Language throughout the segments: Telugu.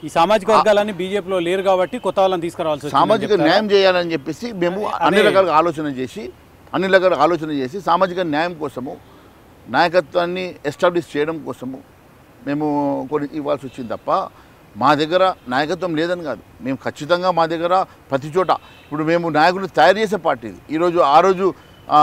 ఈ సామాజిక వర్గాలన్నీ బీజేపీలో లేరు కాబట్టి కొత్త వాళ్ళని తీసుకురావాల్సి వచ్చిందని సామాజిక చెప్తారా? న్యాయం చేయాలని చెప్పేసి మేము అన్ని రకాలుగా ఆలోచన చేసి అన్ని రకాల ఆలోచన చేసి సామాజిక న్యాయం కోసము నాయకత్వాన్ని ఎస్టాబ్లిష్ చేయడం కోసము మేము కొన్ని ఇవ్వాల్సి వచ్చింది తప్ప మా దగ్గర నాయకత్వం లేదని కాదు మేము ఖచ్చితంగా మా దగ్గర ప్రతి చోట ఇప్పుడు మేము నాయకులు తయారు చేసే పార్టీ ఇది ఈరోజు ఆ రోజు ఆ,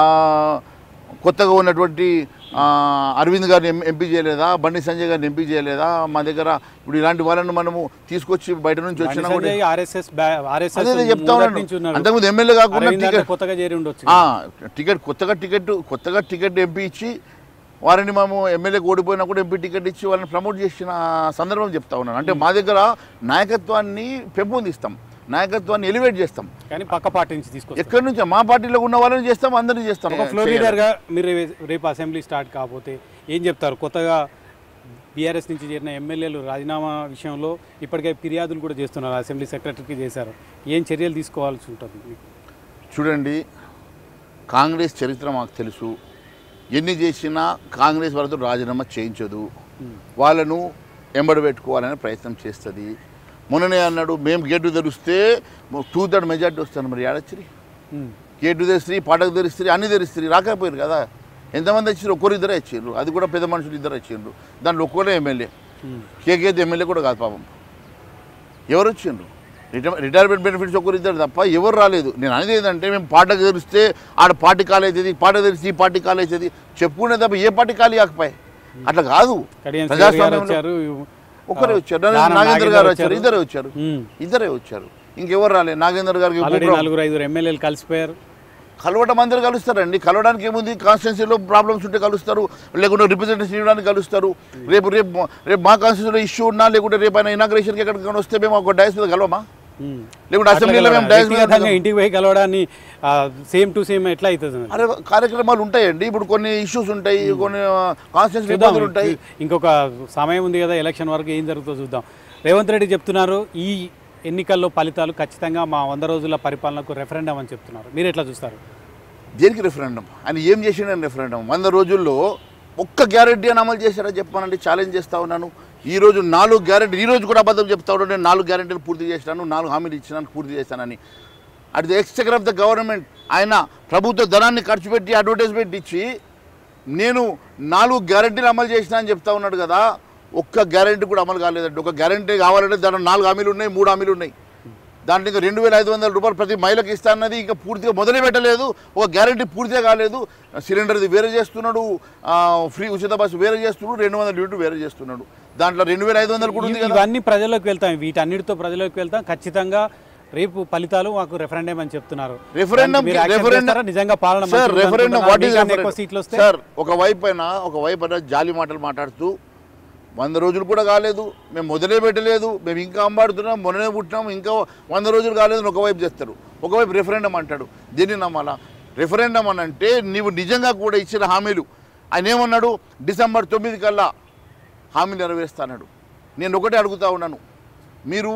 కొత్తగా ఉన్నటువంటి ఆ, అరవింద్ గారిని ఎం- ఎంపీ చేయలేదా బండి సంజయ్ గారిని ఎంపీ చేయలేదా మా దగ్గర ఇప్పుడు ఇలాంటి వాళ్ళని మనము తీసుకొచ్చి బయట నుంచి బండి వచ్చినా కూడా సంజయ్ ఆర్ఎస్ఎస్ బ్యా- ఆర్ఎస్ఎస్ అదే నేను చెప్తా మొదటి ఉన్నాను నుంచి ఉన్నారు. అంతకుముందు ఎమ్మెల్యే కాకుండా అరవింద్ అంటే టికెట్ కొత్తగా చేరి ఉండొచ్చు ఆ, టికెట్ కొత్తగా టికెట్ కొత్తగా టికెట్ ఎంపీ ఇచ్చి వారిని మేము ఎమ్మెల్యేకి ఓడిపోయినా కూడా ఎంపీ టికెట్ ఇచ్చి వాళ్ళని ప్రమోట్ చేసిన సందర్భం చెప్తా ఉన్నాను అంటే మా దగ్గర నాయకత్వాన్ని పెంపొందిస్తాం నాయకత్వాన్ని ఎలివేట్ చేస్తాం కానీ పక్క పార్టీ నుంచి తీసుకొస్తారు ఎక్కడి నుంచి మా పార్టీలో ఉన్న వాళ్ళని చేస్తాం అందరినీ చేస్తాం ఒక ఫ్లోర్ లీడర్ గా మీరు రే- రేపు అసెంబ్లీ స్టార్ట్ కాకపోతే ఏం చెప్తారు కొత్తగా బీఆర్ఎస్ నుంచి చేరిన ఎమ్మెల్యేలు రాజీనామా విషయంలో ఇప్పటికే ఫిర్యాదులు కూడా చేస్తున్నారు అసెంబ్లీ సెక్రటరీకి చేశారు ఏం చర్యలు తీసుకోవాల్సి ఉంటుంది మీకు? చూడండి కాంగ్రెస్ చరిత్ర మాకు తెలుసు ఎన్ని చేసినా కాంగ్రెస్ వాళ్ళతో రాజీనామా చేయించదు వాళ్ళను ఎంబడి పెట్టుకోవాలనే ప్రయత్నం చేస్తుంది మొన్ననే అన్నాడు మేము గేటు తెరిస్తే టూ థర్డ్ మెజార్టీ వస్తాను మరి ఏడొచ్చిరి ఉమ్. గేటు తెరిస్తే పాటకు తెరిస్తే అన్ని తెరిస్తే రాకపోయారు కదా ఎంతమంది వచ్చారు ఒక్కరు ఇద్దరే వచ్చారు అది కూడా పెద్ద మనుషులు ఇద్దరు వచ్చిండ్రు దాంట్లో ఒక్కరే ఎమ్మెల్యే ఉమ్. కేకే ఎమ్మెల్యే కూడా కాదు పాపం ఎవరు వచ్చిండ్రు రిటైర్ రిటైర్మెంట్ బెనిఫిట్స్ ఒకరు ఇద్దరు తప్ప ఎవరు రాలేదు నేను అనేది ఏంటంటే మేము పాటకు తెరిస్తే ఆడ పార్టీ కాల్ అవుతుంది పాట తెరిస్తే ఈ పార్టీ కాల్ అవుతుంది చెప్పుకునే తప్ప ఏ పార్టీ ఖాళీ కాకపోయి అట్లా కాదు కడియం శ్రీహరి గారు ప్రజాస్వామ్యంలో వచ్చారు ఒక్కరే వచ్చారు దానం నాగేంద్ర నాగేంద్ర గారు వచ్చారు వచ్చారు. ఇద్దరే వచ్చారు ఉమ్. ఇద్దరే వచ్చారు ఇంకెవరు రాలేదు నాగేంద్ర గారికి ఆల్రెడీ ఉప- నలుగురు ఐదుగురు ఎమ్మెల్యేలు కలిసిపోయారు కలవడం అందరు కలుస్తారండి కలవడానికి ఏముంది కాన్స్టిట్యున్సీలో ప్రాబ్లమ్స్ ఉంటే కలుస్తారు లేకుంటే రిప్రజెంటేషన్ ఇవ్వడానికి కలుస్తారు రేపు రేపు రేపు మా కాన్స్టిట్యూన్సీలో ఇష్యూ ఉన్నా లేకుంటే రేపు ఆయన ఇనాగ్రేషన్కి ఎక్కడికైనా వస్తే మేము ఒక డైస్ మీద కలవమా ఉమ్. లేకుంటే అసెంబ్లీలో అట్లా మేము డైస్ మీద వ్యక్తిగతంగా ఇంటికి పోయి కలవడాన్ని సేమ్ టు సేమ్ ఎట్లా అవుతుంది అరే కార్యక్రమాలు ఉంటాయండి ఇప్పుడు కొన్ని ఇష్యూస్ ఉంటాయి కొన్ని కాన్స్టిట్యూన్సీ చూద్దాం ఇబ్బందులు ఉంటాయి ఇంకొక సమయం ఉంది కదా ఎలక్షన్ వరకు ఏం జరుగుతుందో చూద్దాం రేవంత్ రెడ్డి చెప్తున్నారు ఈ ఎన్నికల్లో ఫలితాలు ఖచ్చితంగా మా వంద రోజుల పరిపాలనకు రెఫరెండం అని చెప్తున్నారు మీరు ఎట్లా చూస్తారు దేనికి రెఫరెండం ఆయన ఏం చేసిండని రెఫరెండం వంద రోజుల్లో ఒక్క గ్యారెంటీ అని అమలు చేశారా చెప్పానంటే ఛాలెంజ్ చేస్తా ఉన్నాను ఈ రోజు నాలుగు గ్యారెంటీ ఈ రోజు కూడా అబద్ధం చెప్తా ఉన్నాను నేను నాలుగు గ్యారెంటీలు పూర్తి చేసినాను నాలుగు హామీలు ఇచ్చినాను పూర్తి చేశానని at the exchequer of the government ఆయన ప్రభుత్వ ధనాన్ని ఖర్చు పెట్టి అడ్వర్టైజ్మెంట్ ఇచ్చి నేను నాలుగు గ్యారెంటీలు అమలు చేసినా అని చెప్తా ఉన్నాడు కదా ఒక్క గ్యారెంటీ కూడా అమలు కాలేదండి ఒక గ్యారెంటీ కావాలంటే దాంట్లో నాలుగు హామీలు ఉన్నాయి మూడు హామీలు ఉన్నాయి దాంట్లో ఇంకా రెండు వేల ఐదు వందల రూపాయలు ప్రతి మహిళకి ఇస్తా అన్నది ఇంకా పూర్తిగా మొదలు పెట్టలేదు ఒక గ్యారెంటీ పూర్తిగా కాలేదు సిలిండర్ది వేరే చేస్తున్నాడు ఆ, ఫ్రీ ఉచిత బస్సు వేరే చేస్తున్నాడు రెండు వందల యూనిట్ వేరే చేస్తున్నాడు దాంట్లో రెండు వేల ఐదు వందలు కూడా ఉంది ఇవి- కదా ఇవన్నీ ప్రజల్లోకి వెళ్తాం వీటన్నిటితో ప్రజల్లోకి వెళ్తాం ఖచ్చితంగా రేపు ఫలితాలు మాకు రెఫరెండం అని చెప్తున్నారు రెఫరెండం దానికి మీరు యాక్సెప్ట్ రెఫరెండం చేస్తారా? నిజంగా పాలన సార్ మంచిగా రెఫరెండం ఉందనుకుంటున్నారా? వాట్ ఈస్ మీకన్నా ఎక్కువ సీట్లు వస్తే సార్ ఒక వైపు అయినా ఒక వైపు అయినా జాలి మాటలు మాట్లాడుతూ వంద రోజులు కూడా కాలేదు మేము మొదలే పెట్టలేదు మేము ఇంకా అంబాడుతున్నాం మొన్ననే పుట్టినాం ఇంకా వంద రోజులు కాలేదు అని ఒకవైపు చేస్తారు ఒకవైపు రెఫరెండం అంటాడు దీన్ని నమ్మాలా రెఫరెండం అని అంటే నీవు నిజంగా కూడా ఇచ్చిన హామీలు ఆయన ఏమన్నాడు డిసెంబర్ తొమ్మిది కల్లా హామీ నెరవేరుస్తాడు నేను ఒకటే అడుగుతా ఉన్నాను మీరు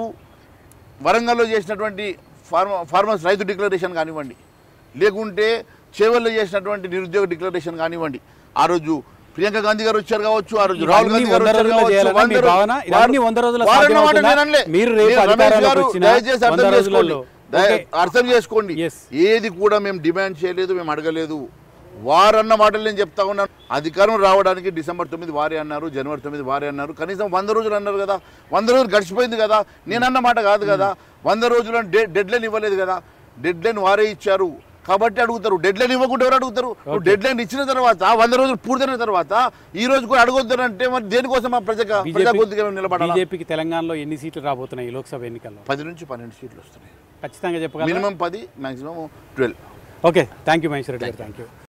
వరంగల్లో చేసినటువంటి ఫార్మ ఫార్మర్స్ రైతు డిక్లరేషన్ కానివ్వండి లేకుంటే చేవల్లో చేసినటువంటి నిరుద్యోగ డిక్లరేషన్ కానివ్వండి ఆ రోజు ప్రియాంక గాంధీ గారు వచ్చారు కావచ్చు ఆ రోజు రాహుల్ ఇవన్నీ గాంధీ గారు వంద వచ్చారు రోజుల్లో కావచ్చు, చేయాలన్నా వంద మీ రోజులు- భావన? ఇవన్నీ వారు- వంద రోజుల్లో వారు అన్న మాట సాధ్యమవుతుందా? నేను అనలే. మీరు రేపు నేను రమేష్ అధికారంలోకి గారు వచ్చినా దయచేసి అర్థం వంద చేసుకోండి రోజులలో దయ- ఓకే. అర్థం చేసుకోండి Yes. ఏది కూడా మేము డిమాండ్ చేయలేదు మేము అడగలేదు వారన్న మాటలు నేను చెప్తా ఉన్నాను అధికారం రావడానికి డిసెంబర్ తొమ్మిది వారే అన్నారు జనవరి తొమ్మిది వారే అన్నారు కనీసం వంద రోజులు అన్నారు కదా వంద రోజులు గడిచిపోయింది కదా నేను అన్న మాట కాదు కదా వంద రోజులు డె డెడ్ లైన్ ఇవ్వలేదు కదా డెడ్ లైన్ వారే ఇచ్చారు కాబట్టి అడుగుతారు డెడ్ లైన్ ఇవ్వకుండా ఎవరు అడుగుతారు నువ్వు డెడ్ లైన్ ఇచ్చిన తర్వాత వంద రోజులు పూర్తయిన తర్వాత ఈ రోజు కూడా అడగొద్దు అంటే మరి దేనికోసం ఆ ప్రజా ప్రజా గొంతుగా మేము నిలబడాలి బీజేపీకి తెలంగాణలో ఎన్ని సీట్లు రాబోతున్నాయి ఈ లోక్సభ ఎన్నికల్లో పది నుంచి పన్నెండు సీట్లు వస్తున్నాయి ఖచ్చితంగా చెప్పగలరా మినిమం పది maximum twelve okay thank you Maheshwara Reddy గారు థ్యాంక్ యూ